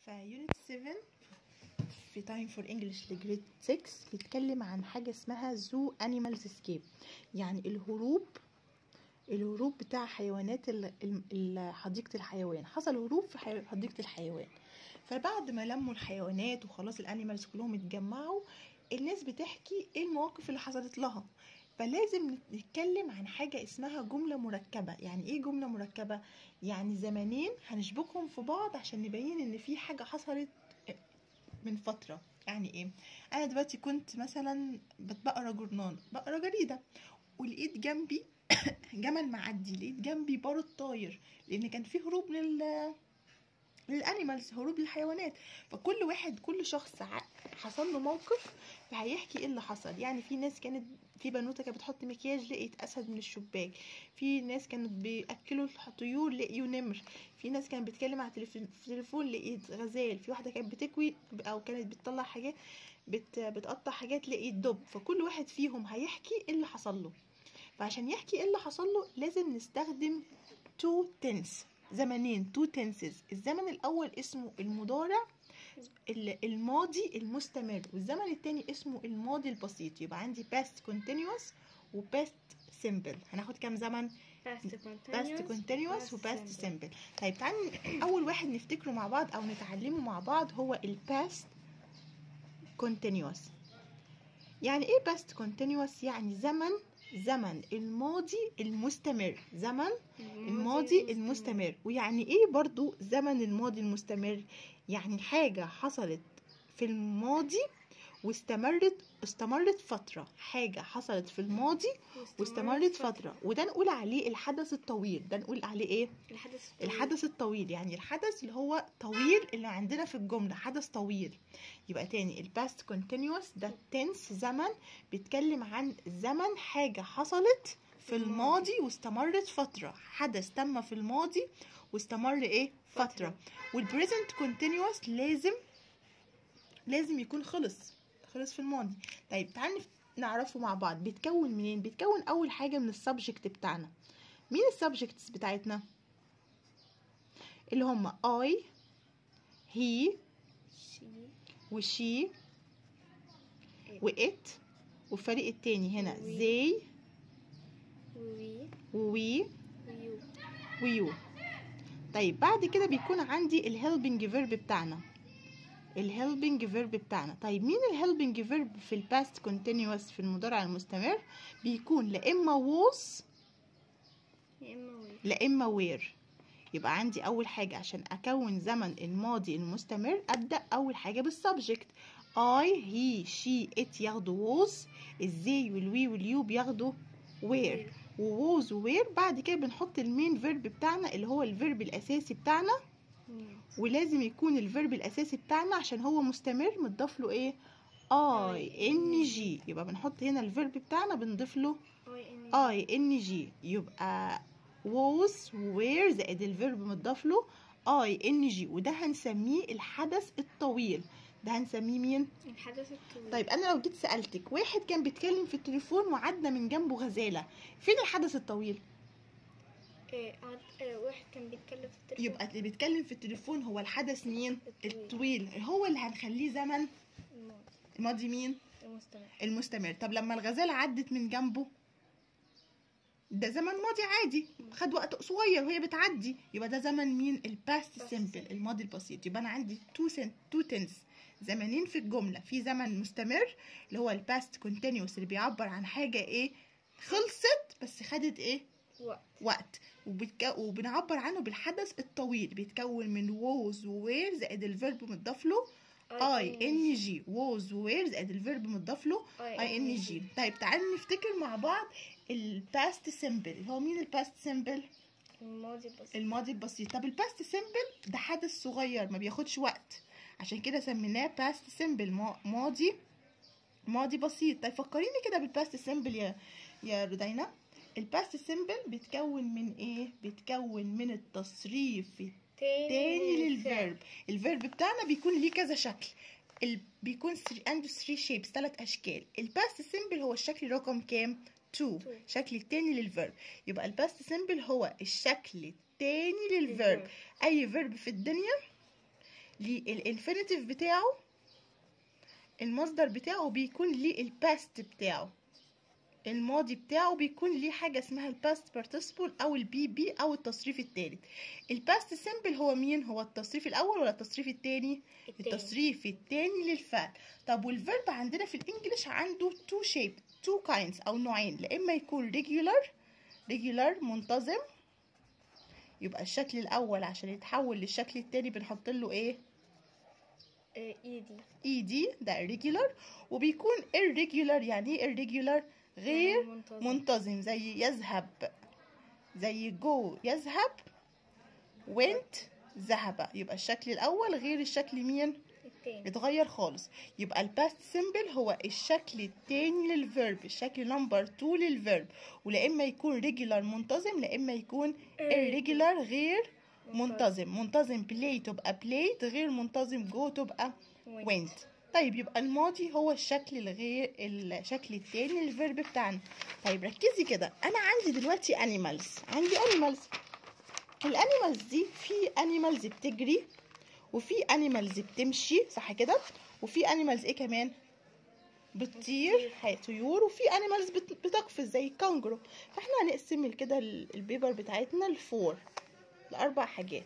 فيونت 7 في تايم فور انجلش لجريد 6 بيتكلم عن حاجه اسمها زو انيمالز اسكيب يعني الهروب الهروب بتاع حيوانات ال- ال- حديقه الحيوان حصل هروب في حي- حديقه الحيوان فبعد ما لموا الحيوانات وخلاص الانيمالز كلهم اتجمعوا الناس بتحكي ايه المواقف اللي حصلت لها فلازم نتكلم عن حاجة اسمها جملة مركبة يعني ايه جملة مركبة يعني زمانين هنشبكهم في بعض عشان نبين ان في حاجة حصلت من فترة يعني ايه انا دلوقتي كنت مثلا بقرا جورنال بقرا جريدة ولقيت جنبي جمل معدي لقيت جنبي بارود طاير لان كان في هروب لل للانيمالز هروب للحيوانات فكل واحد كل شخص ع- حصل له موقف فهيحكي ايه اللي حصل يعني في ناس كانت في بنوته كانت بتحط مكياج لقيت اسد من الشباك في ناس كانت بياكلوا الطيور لقيوا نمر في ناس كانت بتتكلم على التليف- التليفون لقيت غزال في واحده كانت بتكوي او كانت بتطلع حاجات بت بتقطع حاجات لقيت دب فكل واحد فيهم هيحكي ايه اللي حصل له فعشان يحكي ايه اللي حصل له لازم نستخدم تو تنس زمنين تو تنسز الزمن الاول اسمه المضارع ال- الماضي المستمر والزمن التاني اسمه الماضي البسيط يبقى عندي past continuous و past simple هناخد كام زمن past continuous past continuous و past simple طيب تعالوا اول واحد نفتكره مع بعض او نتعلمه مع بعض هو ال past continuous يعني ايه past continuous يعني زمن زمن الماضي المستمر زمن الماضي المستمر ويعني ايه برضو زمن الماضي المستمر يعني حاجة حصلت في الماضي واستمرت استمرت فترة حاجة حصلت في الماضي واستمرت فترة وده نقول عليه الحدث الطويل ده نقول عليه ايه الحدث الطويل. الحدث الطويل يعني الحدث اللي هو طويل اللي عندنا في الجملة حدث طويل يبقى تاني الباست كونتينيوس ده تنس زمن بيتكلم عن زمن حاجة حصلت في الماضي واستمرت فترة حدث تم في الماضي واستمر ايه فترة والبريزنت كونتينيوس لازم لازم يكون خلص خلص في الماضي طيب تعالى نف- نعرفه مع بعض بيتكون منين بيتكون اول حاجة من السبجكت بتاعنا مين السبجكتس بتاعتنا اللي هم I he she وشي it وإت والفريق التاني هنا We. they we ووي you ويو طيب بعد كده بيكون عندي الهيلبنج فيرب بتاعنا الهيلبنج فيرب بتاعنا طيب مين الهيلبنج فيرب في الباست كونتينيوس في المضارع المستمر بيكون لا اما was يا اما we لا اما وير يبقى عندي اول حاجه عشان اكون زمن الماضي المستمر ابدا اول حاجه بالسبجكت I he she it ياخدوا was الزي والوي واليو بياخدوا where ووز ووير بعد كده بنحط المين فيرب بتاعنا اللي هو الفيرب الاساسي بتاعنا Yes. ولازم يكون الفيرب الاساسي بتاعنا عشان هو مستمر متضاف له ايه اي ان جي يبقى بنحط هنا الفيرب بتاعنا بنضيف له I N اي ان جي يبقى was where زائد الفيرب متضاف له اي ان جي وده هنسميه الحدث الطويل ده هنسميه مين الحدث الطويل طيب انا لو جيت سالتك واحد كان بيتكلم في التليفون وعدى من جنبه غزاله فين الحدث الطويل إيه عد... إيه واحد كان بيتكلم في التليفون يبقى اللي بيتكلم في التليفون هو الحدث مين الطويل. الطويل هو اللي هنخليه زمن الماضي الماضي مين المستمر المستمر طب لما الغزاله عدت من جنبه ده زمن ماضي عادي خد وقت صغير وهي بتعدي يبقى ده زمن مين الباست Past سيمبل الماضي البسيط يبقى انا عندي تو سن تو تنس زمنين في الجمله في زمن مستمر اللي هو الباست كونتينيوس اللي بيعبر عن حاجه ايه خلصت بس خدت ايه وقت وقت وبتك... وبنعبر عنه بالحدث الطويل بيتكون من ووز ووير زائد الفيرب متضاف له اي ان جي ووز ووير زائد الفيرب متضاف له اي ان جي طيب تعالوا نفتكر مع بعض الباست سيمبل هو مين الباست سيمبل الماضي البسيط الماضي البسيط طب الباست سيمبل ده حدث صغير ما بياخدش وقت عشان كده سميناه باست سيمبل ماضي ماضي بسيط طيب فكريني كده بالباست سيمبل يا يا رودينا الباست سيمبل بيتكون من ايه بيتكون من التصريف تاني للفيرب الفيرب بتاعنا بيكون ليه كذا شكل ال... بيكون سري... عنده 3 شيبس ثلاث اشكال الباست سيمبل هو الشكل رقم كام 2 Two. شكل التاني للفيرب يبقى الباست سيمبل هو الشكل التاني للفيرب اي فيرب في الدنيا ليه الانفينيتيف بتاعه المصدر بتاعه بيكون ليه الباست بتاعه الماضي بتاعه بيكون ليه حاجة اسمها الباست participle أو البي بي أو التصريف التالت الباست سيمبل هو مين؟ هو التصريف الأول ولا التصريف التاني؟ التاني. التصريف التاني للفعل طب والفيرب عندنا في الانجليش عنده تو شيب تو كاينز او نوعين لا اما يكون regular regular منتظم يبقى الشكل الاول عشان يتحول للشكل التاني بنحط له ايه آه، ايدي اي دي ده irregular وبيكون irregular يعني ايه irregular غير منتظم. منتظم زي يذهب زي جو يذهب went ذهب يبقى الشكل الاول غير الشكل مين التاني اتغير خالص يبقى الباست سيمبل هو الشكل التاني للفيرب الشكل نمبر 2 للفيرب ولا اما يكون ريجولار منتظم لا اما يكون irregular غير منتظم منتظم بلاي تبقى بلايد غير منتظم جو تبقى went. went طيب يبقى الماضي هو الشكل الغير الشكل التاني للفيرب بتاعنا طيب ركزي كده انا عندي دلوقتي animals عندي animals الانيمالز دي في انيمالز بتجري وفي انيمالز بتمشي صح كده وفي انيمالز ايه كمان بتطير حي- طيور وفي انيمالز بتقفز زي الكانجرو فاحنا هنقسم كده ال- البيبر بتاعتنا لفور لاربع حاجات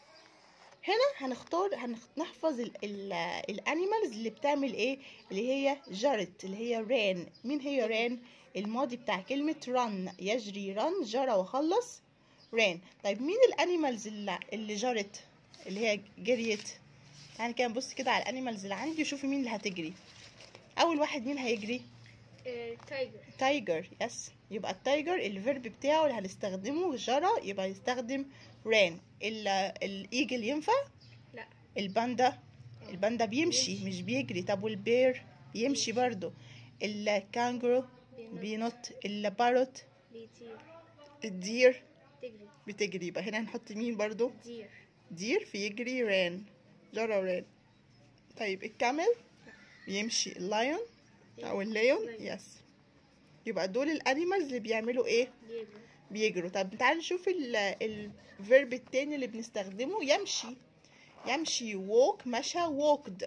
هنا هنختار هنحفظ الانيمالز اللي بتعمل ايه اللي هي جرت اللي هي ران مين هي ران الماضي بتاع كلمة رن يجري رن جرى وخلص ران طيب مين الانيمالز اللي, اللي جرت اللي هي جريت يعني كده نبص كده على الانيمالز اللي عندي وشوفي مين اللي هتجري اول واحد مين هيجري آه، تايجر تايجر يس يبقى التايجر الفيرب بتاعه اللي هنستخدمه جرى يبقى يستخدم ران الايجل ينفع لا الباندا الباندا بيمشي بيمشي. مش بيجري طب والبير يمشي برضو الكانجرو بينط. بينط الباروت بيطير الدير تجري بتجري يبقى هنا هنحط مين برضو دير دير في يجري ران جرى ران طيب الكامل بيمشي اللايون او الليون lion. يس يبقى دول الانيمالز اللي بيعملوا ايه بيجري بيجروا طب تعالى نشوف الفيرب التاني اللي بنستخدمه يمشي يمشي walk مشى walked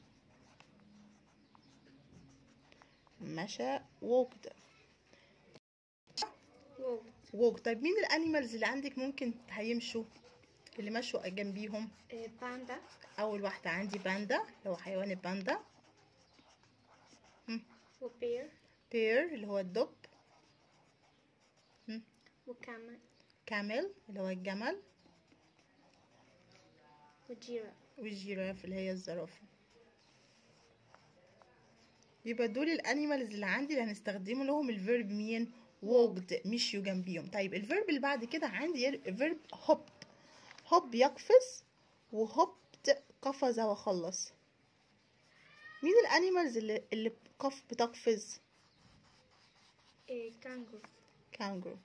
مشى walked واو walk طيب مين الانيمالز اللي عندك ممكن هيمشوا اللي مشوا جنبيهم آه، باندا اول واحده عندي باندا اللي هو حيوان الباندا وبير بير اللي هو الدب وكامل كامل اللي هو الجمل وجيرا والجيراف اللي هي الزرافة يبقى دول الانيمالز اللي عندي اللي هنستخدمه لهم الفيرب مين walked مشيوا جنبيهم طيب الفيرب اللي بعد كده عندي فيرب هوب هوب يقفز وهوبت قفز وخلص مين الانيمالز اللي اللي قف بتقفز آه، كانجرو كانجرو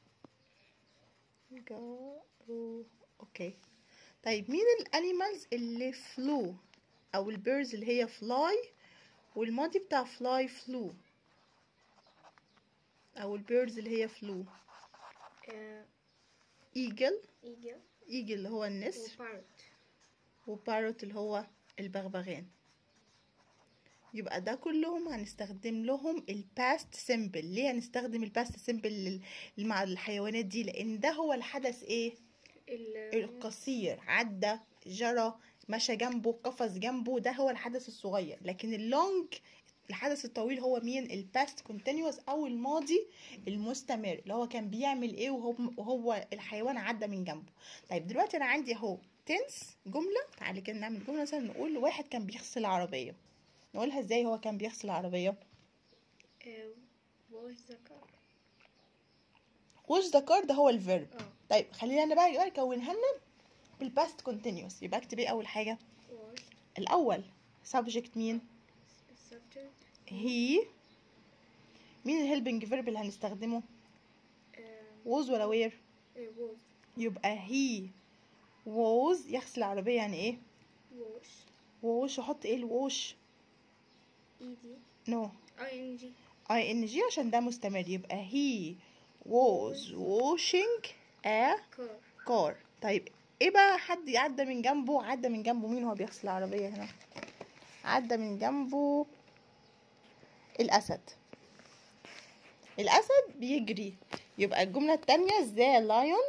جارو اوكي طيب مين الانيمالز اللي فلو او البيرز اللي هي فلاي والماضي بتاع فلاي فلو او البيرز اللي هي فلو آه، ايجل ايجل ايجل اللي هو النسر وبارت وباروت اللي هو البغبغان يبقى ده كلهم هنستخدم لهم الباست سيمبل ليه هنستخدم الباست سيمبل مع الحيوانات دي لان ده هو الحدث ايه ال- القصير عدى جرى مشى جنبه قفز جنبه ده هو الحدث الصغير لكن اللونج الحدث الطويل هو مين الباست كونتينوس او الماضي المستمر اللي هو كان بيعمل ايه وهو, وهو الحيوان عدى من جنبه طيب دلوقتي انا عندي اهو تنس جمله تعالي كده نعمل جمله مثلا نقول واحد كان بيغسل عربيه نقولها ازاي هو كان بيغسل عربيه آه، wash the car وش ذا كار ده هو الفيرب اه طيب خلينا انا بقى بقى نكونها لنا بالباست كونتينوس يبقى اكتب ايه اول حاجه wash الاول subject مين subject هي مين الهيلبنج فيرب اللي هنستخدمه آه، was ولا وير آه، was يبقى he was يغسل العربية يعني ايه wash wash وحط ايه الووش ايدي نو i n g اي ان جي عشان ده مستمر يبقى he was washing a car car طيب ايه بقى حد عدى من جنبه عدى من جنبه مين هو بيغسل العربيه هنا عدى من جنبه الاسد الاسد بيجري يبقى الجمله التانية ذا لايون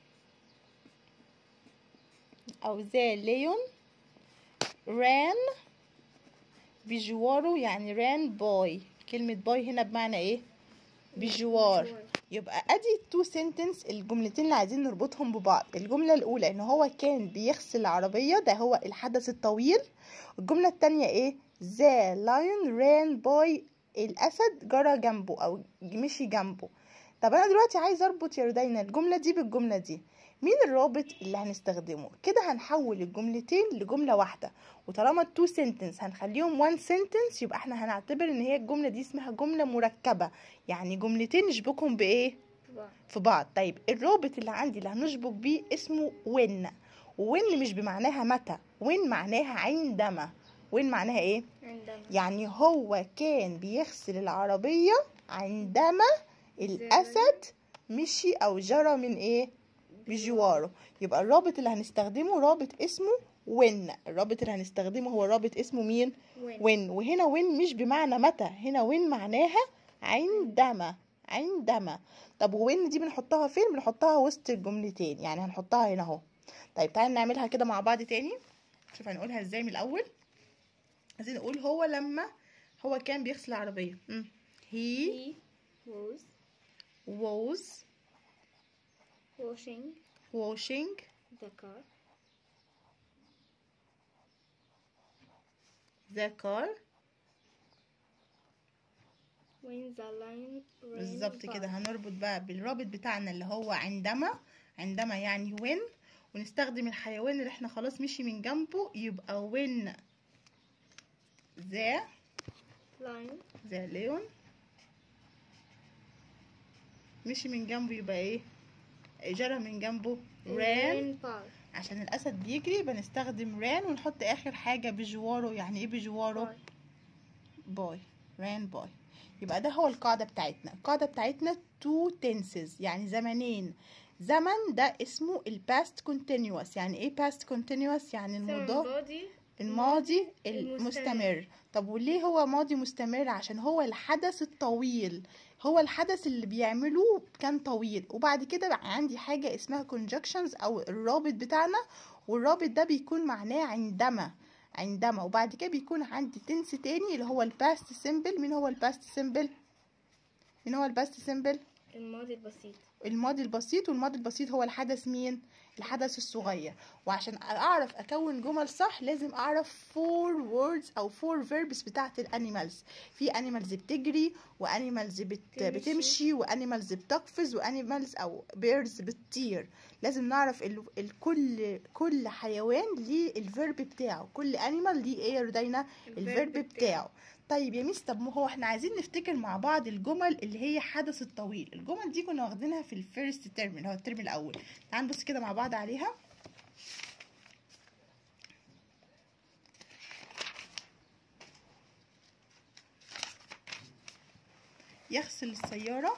او ذا ليون ران بجواره يعني ران باي كلمة باي هنا بمعنى ايه بجوار يبقى ادي التو سنتنس الجملتين اللي عايزين نربطهم ببعض الجملة الاولى ان هو كان بيغسل العربية ده هو الحدث الطويل الجملة التانية ايه ذا لايون ران باي الاسد جرى جنبه او مشي جنبه طب انا دلوقتي عايز اربط يا رودينا الجملة دي بالجملة دي مين الرابط اللي هنستخدمه كده هنحول الجملتين لجملة واحدة وطالما التو سنتنس هنخليهم وان سنتنس يبقى احنا هنعتبر ان هي الجملة دي اسمها جملة مركبة يعني جملتين نشبكهم بايه طبعا. في بعض طيب الرابط اللي عندي اللي هنشبك بيه اسمه وين وين مش بمعناها متى وين معناها عندما وين معناها ايه عندما يعني هو كان بيغسل العربية عندما الأسد مشي أو جرى من إيه؟ بجواره يبقى الرابط اللي هنستخدمه رابط اسمه وين الرابط اللي هنستخدمه هو رابط اسمه مين؟ وين وين وهنا وين مش بمعنى متى هنا وين معناها عندما عندما طب وين دي بنحطها فين؟ بنحطها وسط الجملتين يعني هنحطها هنا اهو طيب تعالى نعملها كده مع بعض تاني شوف هنقولها ازاي من الأول عايزين نقول هو لما هو كان بيغسل العربية مم. he he was was washing washing the car the car when the lion ran بالظبط by. كده هنربط بقى بالرابط بتاعنا اللي هو عندما عندما يعني when ونستخدم الحيوان اللي احنا خلاص مشي من جنبه يبقى when the lion the leon مشي من جنبه يبقى ايه جرى من جنبه ran ran by. عشان الاسد بيجري بنستخدم ran ونحط اخر حاجه بجواره يعني ايه بجواره by. باي ران باي يبقى ده هو القاعدة بتاعتنا القاعدة بتاعتنا two tenses يعني زمنين زمن ده اسمه ال past continuous يعني ايه past continuous يعني المضارع الماضي الماضي المستمر. المستمر طب وليه هو ماضي مستمر عشان هو الحدث الطويل هو الحدث اللي بيعملوه كان طويل وبعد كده بقى عندي حاجة اسمها conjunctions او الرابط بتاعنا والرابط ده بيكون معناه عندما عندما وبعد كده بيكون عندي تنس تاني اللي هو الباست سيمبل مين هو الباست سيمبل مين هو الباست سيمبل الماضي البسيط الماضي البسيط والماضي البسيط هو الحدث مين الحدث الصغير وعشان اعرف اكون جمل صح لازم اعرف four words او four verbs بتاعت الانيمالز في انيمالز بتجري وانيمالز بت... تمشي. بتمشي وانيمالز بتقفز وانيمالز او بيرز بتطير لازم نعرف ال... الكل كل حيوان ليه الفيرب بتاعه كل انيمال ليه ايه يا رودينا الفيرب بتاعه طيب يا ميس طب ما هو احنا عايزين نفتكر مع بعض الجمل اللي هي حدث الطويل الجمل دي كنا واخدينها في الفيرست ترم اللي هو الترم الاول تعال نبص كده مع بعض عليها يغسل السيارة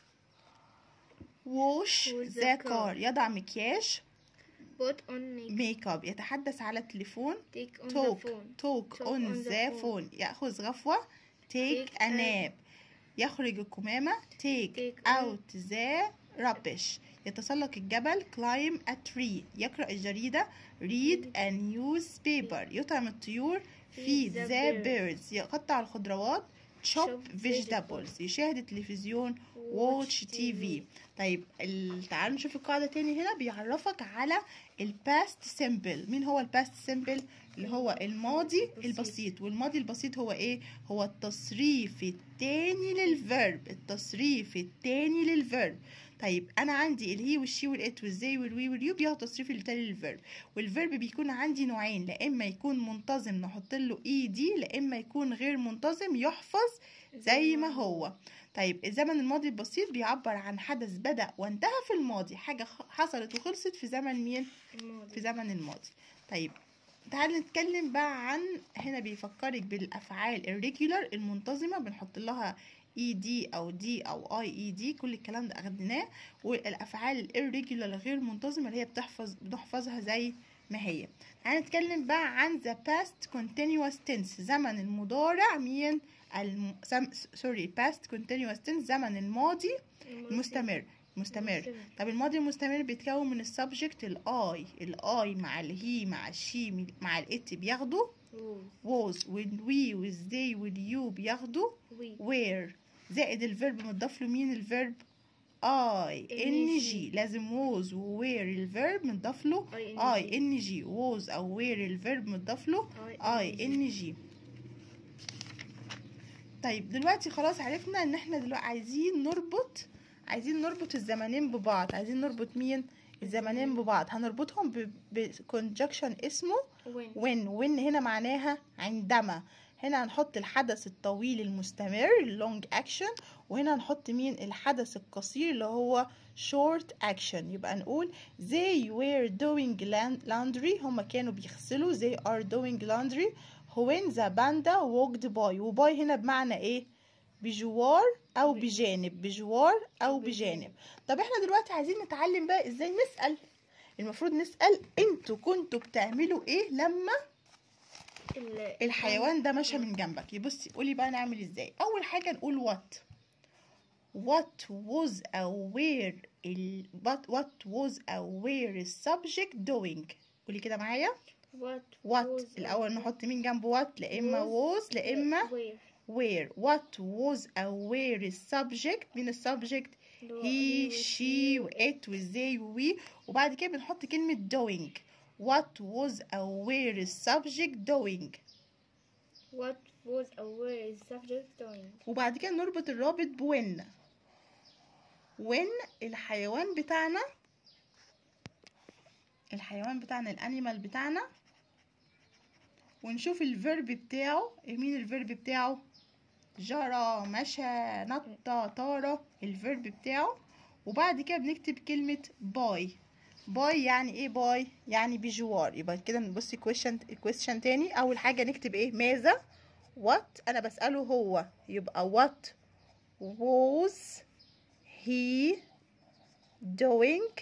wash Wash the the car car. يضع مكياج put on makeup ميك اب يتحدث على التليفون take on the talk phone talk Talk on on the the phone. phone يأخذ غفوة take Take a a- nap يخرج الكمامة take Take out the rubbish يتسلق الجبل climb a tree يقرأ الجريدة read a newspaper يطعم الطيور feed Feed the the birds يقطع الخضروات chop Chop vegetables يشاهد التلفزيون watch TV طيب ال- تعالوا نشوف القاعدة تاني هنا بيعرفك على الباست سيمبل مين هو الباست سيمبل اللي هو الماضي البسيط. البسيط والماضي البسيط هو ايه هو التصريف التاني للفيرب التصريف التاني للفيرب طيب انا عندي الهي والشي والات والزي والوي واليو بياخد تصريف التاني للفيرب والفيرب بيكون عندي نوعين لا اما يكون منتظم نحط له اي دي لا اما يكون غير منتظم يحفظ زي ما هو طيب الزمن الماضي البسيط بيعبر عن حدث بدأ وانتهى في الماضي حاجة خ- حصلت وخلصت في زمن مين في الماضي زمن الماضي طيب تعالى نتكلم بقى عن هنا بيفكرك بالافعال الريجولار المنتظمه بنحط لها اي دي او دي او اي اي دي كل الكلام ده اخدناه والافعال الirregular الغير منتظمه اللي هي بتحفظ بنحفظها زي ما هي هنتكلم بقى عن the past continuous tense زمن المضارع مين الم... سم... سوري past continuous tense زمن الماضي المستمر مستمر طب الماضي المستمر بيتكون من السبجكت الاي الاي مع الهي مع الشي مع الات بياخدوا was والوي والزي واليو بياخدوا وي where زائد الفيرب متضاف له مين الفيرب اي ان جي لازم was و where الفيرب متضاف له اي ان جي was او where الفيرب متضاف له اي ان جي طيب دلوقتي خلاص عرفنا ان احنا دلوقتي عايزين نربط عايزين نربط الزمانين ببعض عايزين نربط مين الزمانين ببعض هنربطهم بكونجكشن اسمه وين when when هنا معناها عندما هنا هنحط الحدث الطويل المستمر long action وهنا هنحط مين الحدث القصير اللي هو short action يبقى نقول they were doing land- laundry هما كانوا بيغسلوا they are doing laundry when the panda walked by وباي هنا بمعنى ايه بجوار او بجانب بجوار او بجانب طب احنا دلوقتي عايزين نتعلم بقى ازاي نسأل المفروض نسأل انتوا كنتوا بتعملوا ايه لما ال- الحيوان ده مشى من جنبك بصي قولي بقى نعمل ازاي اول حاجه نقول what what was aware ال what, what was aware subject doing قولي كده معايا what what was الاول نحط مين جنبه what لا اما was لا اما where where what was aware subject مين السبجكت اللي هو he he she و it و they و we وبعد كده بنحط كلمة doing what was aware subject doing what was aware is subject doing وبعد كده نربط الرابط بوين وين الحيوان بتاعنا الحيوان بتاعنا الانيمال بتاعنا ونشوف الفيرب بتاعه مين الفيرب بتاعه جرى مشى نط طار الفيرب بتاعه وبعد كده بنكتب كلمة باي باي يعني ايه باي يعني بجوار يبقى كده نبصي question question تاني اول حاجة نكتب ايه ماذا what انا بسأله هو يبقى what was he doing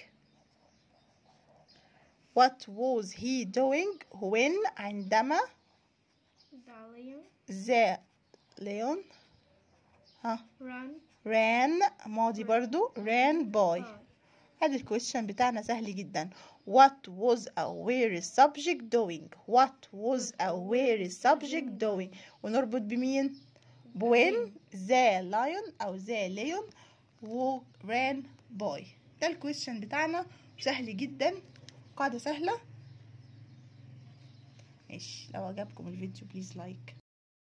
what was he doing when عندما the lion the lion ها run ran ماضي برضو ran by by هذا الكويشن بتاعنا سهل جدا what was aware subject doing what was aware subject doing ونربط بمين بوين the lion او the lion و ran by ده الكويشن بتاعنا سهل جدا قاعدة سهلة ماشي لو عجبكم الفيديو بليز لايك